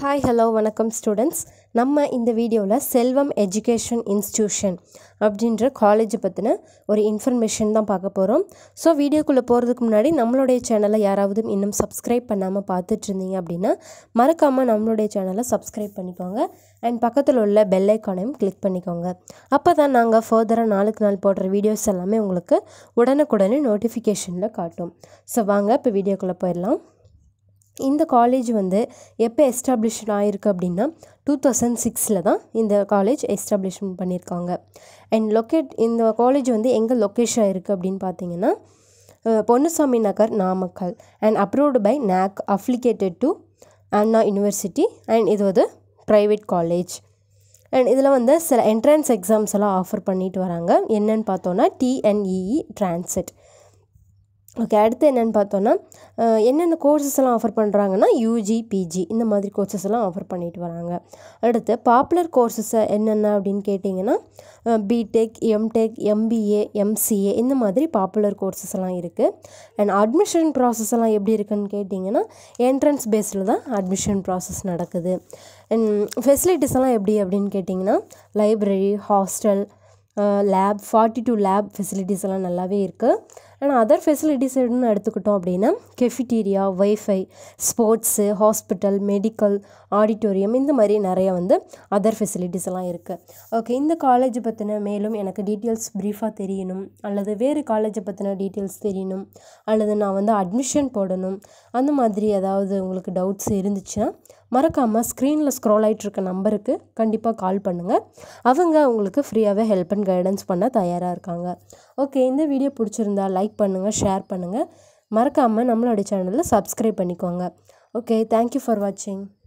hi hello வணக்கம் students நம்ம இந்த வீடியோவில் செல்வம் எஜுகேஷன் இன்ஸ்டியூஷன் அப்படின்ற காலேஜை பற்றின ஒரு இன்ஃபர்மேஷன் தான் பார்க்க போகிறோம் ஸோ வீடியோக்குள்ளே போகிறதுக்கு முன்னாடி நம்மளுடைய சேனலை யாராவது இன்னும் சப்ஸ்கிரைப் பண்ணாமல் பார்த்துட்டு இருந்தீங்க அப்படின்னா மறக்காமல் நம்மளுடைய சேனலை சப்ஸ்கிரைப் பண்ணிக்கோங்க அண்ட் பக்கத்தில் உள்ள பெல் ஐக்கானையும் கிளிக் பண்ணிக்கோங்க அப்போ தான் நாங்கள் ஃபர்தராக நாளுக்கு நாள் போடுற வீடியோஸ் எல்லாமே உங்களுக்கு உடனுக்குடனே நோட்டிஃபிகேஷனில் காட்டும் ஸோ வாங்க இப்போ வீடியோக்குள்ளே போயிடலாம் இந்த காலேஜ் வந்து எப்போ எஸ்டாப்ளிஷ் ஆகிருக்கு அப்படின்னா டூ தௌசண்ட் சிக்ஸில் தான் இந்த காலேஜ் எஸ்டாப்ளிஷ்மெண்ட் பண்ணியிருக்காங்க அண்ட் லொக்கேட் இந்த காலேஜ் வந்து எங்கே லொக்கேஷன் இருக்குது அப்படின்னு பார்த்தீங்கன்னா ah, Ponnusamy Nagar Namakkal and approved by NAAC affiliated to Anna university and இது வந்து ப்ரைவேட் காலேஜ் அண்ட் இதில் வந்து சில என்ட்ரன்ஸ் எக்ஸாம்ஸ் எல்லாம் ஆஃபர் பண்ணிட்டு வராங்க என்னன்னு பார்த்தோன்னா டிஎன்இஇ டிரான்சிட் ஓகே அடுத்து என்னென்னு பார்த்தோன்னா அஹ், என்னென்ன கோர்சஸ் எல்லாம் ஆஃபர் பண்ணுறாங்கன்னா யூஜி பிஜி இந்த மாதிரி கோர்சஸ் எல்லாம் ஆஃபர் பண்ணிட்டு வராங்க அடுத்து பாப்புலர் கோர்சஸ் என்னென்ன அப்படின்னு கேட்டிங்கன்னா பிடெக் எம்டெக் எம்பிஏ எம்சிஏ இந்த மாதிரி பாப்புலர் கோர்சஸ் எல்லாம் இருக்குது அண்ட் அட்மிஷன் ப்ராசஸ் எல்லாம் எப்படி இருக்குன்னு கேட்டிங்கன்னா என்ட்ரன்ஸ் பேஸில் தான் அட்மிஷன் ப்ராசஸ் நடக்குது அண்ட் ஃபெசிலிட்டிஸ் எல்லாம் எப்படி அப்படின்னு கேட்டிங்கன்னா library hostel lab forty two lab facilities எல்லாம் நல்லாவே இருக்குது ஆனால் அதர் ஃபெசிலிட்டிஸ் எதுன்னு எடுத்துக்கிட்டோம் அப்படின்னா cafeteria wifi sports hospital medical auditorium இந்த மாதிரி நிறைய வந்து அதர் ஃபெசிலிட்டிஸ் எல்லாம் இருக்குது ஓகே இந்த காலேஜ் பற்றின மேலும் எனக்கு டீட்டெயில்ஸ் ப்ரீஃபாக தெரியணும் அல்லது வேறு காலேஜை பற்றின டீட்டெயில்ஸ் தெரியணும் அல்லது நான் வந்து அட்மிஷன் போடணும் அந்த மாதிரி ஏதாவது உங்களுக்கு டவுட்ஸ் இருந்துச்சுன்னா மறக்காமல் ஸ்க்ரீனில் ஸ்க்ரோல் ஆகிட்டு இருக்க நம்பருக்கு கண்டிப்பாக கால் பண்ணுங்கள் அவங்க உங்களுக்கு ஃப்ரீயாகவே ஹெல்ப் அண்ட் கைடன்ஸ் பண்ண தயாராக இருக்காங்க ஓகே இந்த வீடியோ பிடிச்சிருந்தா லைக் பண்ணுங்கள் ஷேர் பண்ணுங்கள் மறக்காமல் நம்மளோட சேனலில் சப்ஸ்கிரைப் பண்ணிக்கோங்க ஓகே தேங்க்யூ ஃபார் வாட்சிங்